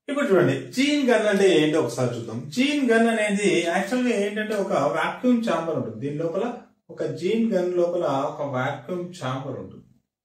ఇప్పుడు చూడండి gene gun అంటే ఏంటో ఒకసారి చూద్దాం జీన్ గన్ అనేది యాక్చువల్ గా ఏంటంటే ఒక వాక్యూమ్ ఛాంబర్ ఉంటుంది దీని లోపల ఒక జీన్ గన్ లోపల ఒక వాక్యూమ్ ఛాంబర్ ఉంటుంది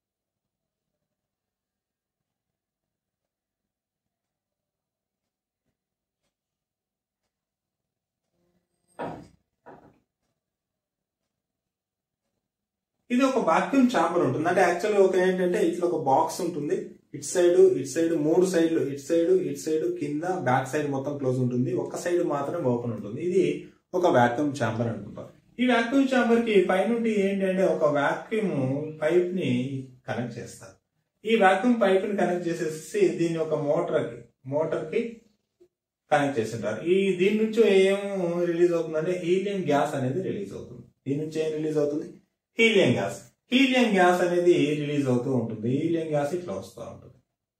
ఇది ఒక వాక్యూమ్ ఛాంబర్ ఉంటుంది అంటే యాక్చువల్గా ఒక ఏంటంటే ఇట్లా ఒక బాక్స్ ఉంటుంది ఇట్ సైడ్ ఇట్ సైడ్ మూడు సైడ్లు ఇట్ సైడ్ ఇట్ సైడ్ కింద బ్యాక్ సైడ్ మొత్తం క్లోజ్ ఉంటుంది ఒక సైడ్ మాత్రమే ఓపెన్ ఉంటుంది ఇది ఒక వాక్యూమ్ ఛాంబర్ అనుకుంటాం ఈ వాక్యూమ్ ఛాంబర్ కి పైనుండి ఏంటంటే ఒక వాక్యూమ్ పైప్ ని కనెక్ట్ చేస్తారు ఈ వాక్యూమ్ పైప్ ని కనెక్ట్ చేసేసి దీన్ని ఒక మోటార్ కి మోటార్ కి కనెక్ట్ చేసింటారు ఈ దీని నుంచి ఏం రిలీజ్ అవుతుందంటే హీలియం గ్యాస్ అనేది రిలీజ్ అవుతుంది దీని నుంచి ఏం రిలీజ్ అవుతుంది హీలియం గ్యాస్ హీలియం గ్యాస్ అనేది రిలీజ్ అవుతూ ఉంటుంది హీలియం గ్యాస్ ఇట్లా వస్తూ ఉంటుంది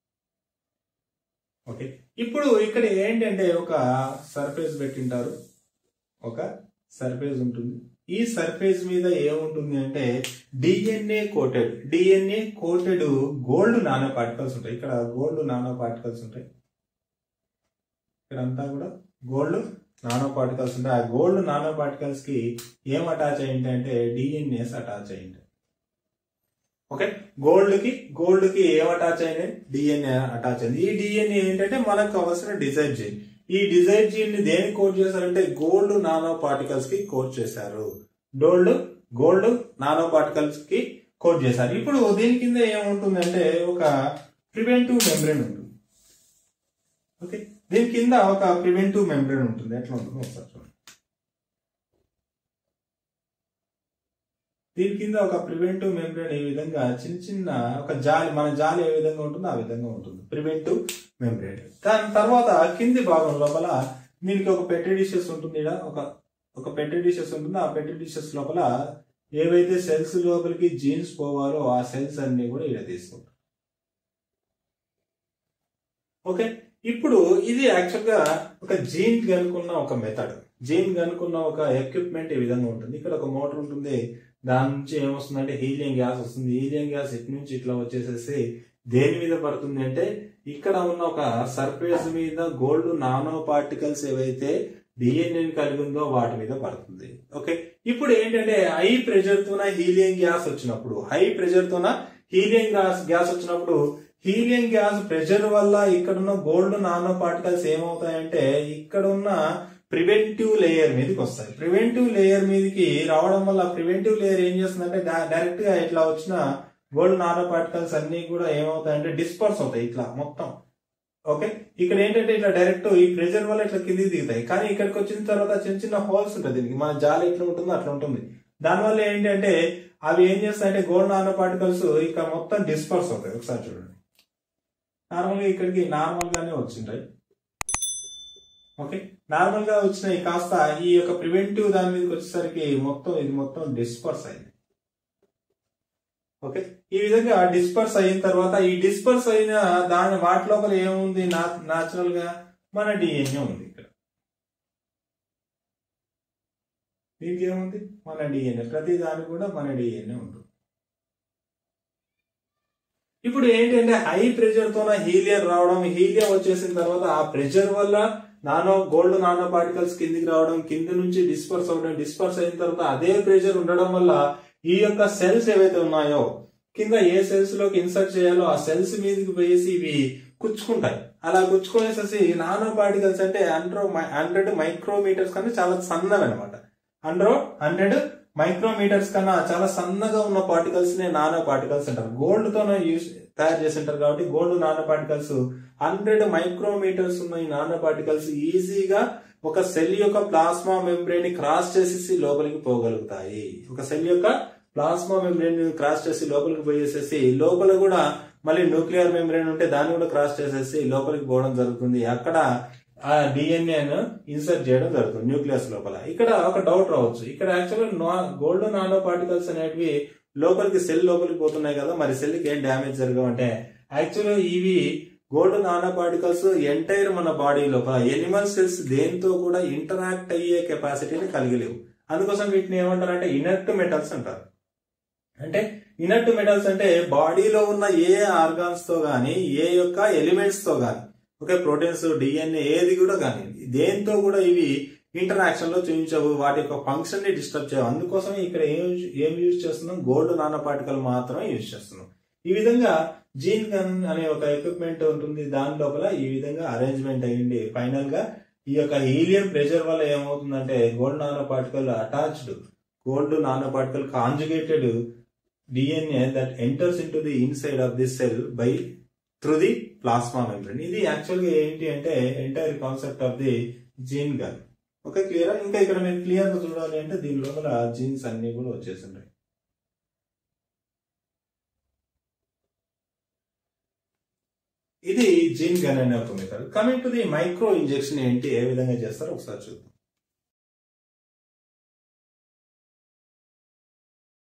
ఓకే ఇప్పుడు ఇక్కడ ఏంటంటే ఒక సర్ఫేస్ పెట్టింటారు ఒక సర్ఫేస్ ఉంటుంది ఈ సర్ఫేస్ మీద ఏముంటుంది అంటే DNA coated DNA coated gold nano particles ఉంటాయి ఇక్కడ గోల్డ్ నానో పార్టికల్స్ ఉంటాయి ఇక్కడంతా కూడా గోల్డ్ నానో పార్టికల్స్ ఉంటాయి ఆ గోల్డ్ నానో పార్టికల్స్ కి ఏం అటాచ్ అయ్యింది అంటే డిఎన్ఏస్ అటాచ్ అయ్యింది ఓకే గోల్డ్ కి గోల్డ్ కి ఏం అటాచ్ అయినాయి డిఎన్ఏ అటాచ్ అయింది ఈ డిఎన్ఏ ఏంటంటే మనకు కావాల్సిన డిజైర్ జీన్ ఈ డిజైర్ జీన్ ని దేనికి కోడ్ చేశారంటే గోల్డ్ నానో పార్టికల్స్ కి కోడ్ చేశారు గోల్డ్ గోల్డ్ నానో పార్టికల్స్ కి కోడ్ చేశారు ఇప్పుడు దీని కింద ఏముంటుందంటే ఒక ప్రివెంటివ్ మెంబ్రెయిన్ ఉంటుంది ఓకే దీని కింద ఒక ప్రివెంటివ్ మెంబ్రెయిన్ ఉంటుంది ఎట్లా ఉంటుంది ఒకసారి చూడండి దీని కింద ఒక ప్రివెంటివ్ మెంబ్రెయిన్ ఈ విధంగా చిన్న చిన్న ఒక జాలి మన జాలి ఏ విధంగా ఉంటుందో ఆ విధంగా ఉంటుంది ప్రివెంటివ్ మెంబ్రెయిన్ దాని తర్వాత కింది భాగం లోపల దీనికి ఒక పెట్టి డిషెస్ ఉంటుంది ఈడ ఒక ఒక పెట్టి డిషెస్ ఉంటుంది ఆ పెట్టి డిషెస్ లోపల ఏవైతే సెల్స్ లోపలికి జీన్స్ పోవాలో ఆ సెల్స్ అన్ని కూడా ఈడ తీసుకుంటాం ఓకే ఇప్పుడు ఇది యాక్చువల్ గా ఒక జీన్ కనుక్కున్న ఒక మెథడ్ జీన్ కనుక్కున్న ఒక ఎక్విప్మెంట్ ఈ విధంగా ఉంటుంది ఇక్కడ ఒక మోటార్ ఉంటుంది దాని నుంచి ఏమొస్తుందంటే హీలియం గ్యాస్ వస్తుంది హీలియం గ్యాస్ ఇటు నుంచి ఇట్లా వచ్చేసేసి దేని మీద పడుతుంది అంటే ఇక్కడ ఉన్న ఒక సర్ఫేస్ మీద గోల్డ్ నానో పార్టికల్స్ ఏవైతే డిఎన్ఏ కలిగి ఉందో వాటి మీద పడుతుంది ఓకే ఇప్పుడు ఏంటంటే హై ప్రెషర్ తోన హీలియం గ్యాస్ వచ్చినప్పుడు హై ప్రెషర్ తోన హీలియం గ్యాస్ గ్యాస్ వచ్చినప్పుడు హీలియం గ్యాస్ ప్రెషర్ వల్ల ఇక్కడ ఉన్న గోల్డ్ నానో పార్టికల్స్ ఏమవుతాయంటే ఇక్కడ ఉన్న ప్రివెంటివ్ లేయర్ మీదకి వస్తాయి ప్రివెంటివ్ లేయర్ మీదకి రావడం వల్ల ప్రివెంటివ్ లేయర్ ఏం చేస్తుందంటే డైరెక్ట్ గా ఇట్లా వచ్చిన గోల్డ్ నానో పార్టికల్స్ అన్ని కూడా ఏమవుతాయంటే డిస్పర్స్ అవుతాయి ఇట్లా మొత్తం ఓకే ఇక్కడ ఏంటంటే ఇట్లా డైరెక్ట్ ఈ ప్రెషర్ వల్ల ఇట్లా కిందికి దిగుతాయి కానీ ఇక్కడికి వచ్చిన తర్వాత చిన్న చిన్న హోల్స్ ఉంటాయి దీనికి మన జాలి ఎట్లా ఉంటుందో అట్లా ఉంటుంది దానివల్ల ఏంటంటే అవి ఏం చేస్తాయంటే గోల్డ్ నానో పార్టికల్స్ ఇక మొత్తం డిస్పర్స్ అవుతాయి ఒకసారి చూడండి నార్మల్ గా ఇక్కడికి నార్మల్ గానే వచ్చింటాయి ఓకే నార్మల్ గా వచ్చినాయి కాస్త ఈ యొక్క ప్రివెంటివ్ దాని మీదకి వచ్చేసరికి మొత్తం ఇది మొత్తం డిస్పర్స్ అయింది ఓకే ఈ విధంగా డిస్పర్స్ అయిన తర్వాత ఈ డిస్పర్స్ అయిన దాని వాటి లోపల ఏముంది నాచురల్ గా మన డిఎన్ఏ ఉంది ఇక్కడ దీనికి ఏముంది మన డిఎన్ఏ ప్రతి దానికి కూడా మన డిఎన్ఏ ఉంటుంది ఇప్పుడు ఏంటంటే హై ప్రెషర్ తోన హీలియం రావడం హీలియం వచ్చేసిన తర్వాత ఆ ప్రెషర్ వల్ల నానో గోల్డ్ నానో పార్టికల్స్ కిందికి రావడం కింద నుంచి డిస్పర్స్ అవడం డిస్పర్స్ అయిన తర్వాత అదే ప్రెషర్ ఉండడం వల్ల ఈ యొక్క సెల్స్ ఏవైతే ఉన్నాయో కింద ఏ సెల్స్ లోకి ఇన్సర్ట్ చేయాలో ఆ సెల్స్ మీదకి వేసి ఇవి కుచ్చుకుంటాయి అలా కుచ్చుకునేసేసి నానో పార్టికల్స్ అంటే హండ్రో హండ్రెడ్ మైక్రోమీటర్స్ కన్నా చాలా సన్నవి అనమాట హండ్రో హండ్రెడ్ మైక్రోమీటర్స్ కన్నా చాలా సన్నగా ఉన్న పార్టికల్స్ నే నానో పార్టికల్స్ అంటారు గోల్డ్ తో యూస్ తయారు చేసి ఉంటారు కాబట్టి gold nano particles hundred micrometers ఉన్న ఈ నానో పార్టికల్స్ ఈజీగా ఒక సెల్ యొక్క ప్లాస్మా మెంబ్రెయిన్ క్రాస్ చేసేసి లోపలికి పోగలుగుతాయి ఒక సెల్ యొక్క ప్లాస్మా మెంబ్రెయిన్ క్రాస్ చేసి లోపలికి పోయేసేసి లోపల కూడా మళ్ళీ న్యూక్లియర్ మెంబ్రెయిన్ ఉంటే దాన్ని కూడా క్రాస్ చేసేసి లోపలికి పోవడం జరుగుతుంది అక్కడ ఆ డిఎన్ఏను ఇన్సర్ట్ చేయడం జరుగుతుంది న్యూక్లియస్ లోపల ఇక్కడ ఒక డౌట్ రావచ్చు ఇక్కడ యాక్చువల్గా గోల్డ్ నానో పార్టికల్స్ అనేటివి లోపలికి సెల్ లోపలికి పోతున్నాయి కదా మరి సెల్ కి ఏం డ్యామేజ్ జరగవంటే యాక్చువల్గా ఇవి గోల్డ్ నానో పార్టికల్స్ ఎంటైర్ మన బాడీ లోపల ఎనిమల్ సెల్స్ దేంతో కూడా ఇంటరాక్ట్ అయ్యే కెపాసిటీని కలిగి లేవు అందుకోసం వీటిని ఏమంటారు అంటే ఇనర్ట్ మెటల్స్ అంటారు అంటే ఇనర్ట్ మెటల్స్ అంటే బాడీలో ఉన్న ఏ ఆర్గాన్స్ తో గాని ఏ యొక్క ఎలిమెంట్స్ తో గాని ఓకే ప్రోటీన్స్ డిఎన్ఏ ఏది కూడా కానీ దేంతో కూడా ఇవి ఇంటరాక్షన్ లో చూపించవు వాటి యొక్క ఫంక్షన్ ని డిస్టర్బ్ చేయవు అందుకోసం ఇక్కడ ఏం ఏం యూజ్ చేస్తున్నాం గోల్డ్ నానో పార్టికల్ మాత్రమే యూజ్ చేస్తున్నాం ఈ విధంగా జీన్ గన్ అనే ఒక ఎక్విప్మెంట్ ఉంటుంది దాని లోపల ఈ విధంగా అరేంజ్మెంట్ అయ్యింది ఫైనల్ గా ఈ యొక్క హీలియం ప్రెషర్ వల్ల ఏమవుతుందంటే gold nano particle attached gold nano particle conjugated DNA that enters into the inside of the cell by through the plasma membrane ఇది యాక్చువల్ గా ఏంటి అంటే entire concept of the gene gun okay clear ఇంకా ఇక్కడ మీరు clear గా చూడాలి అంటే దీని లోపల జీన్స్ అన్ని కూడా వచ్చేసింటాయి ఇది జీన్ గన్ అనే ఒక method coming to the micro injection ఏంటి ఏ విధంగా చేస్తారో ఒకసారి చూద్దాం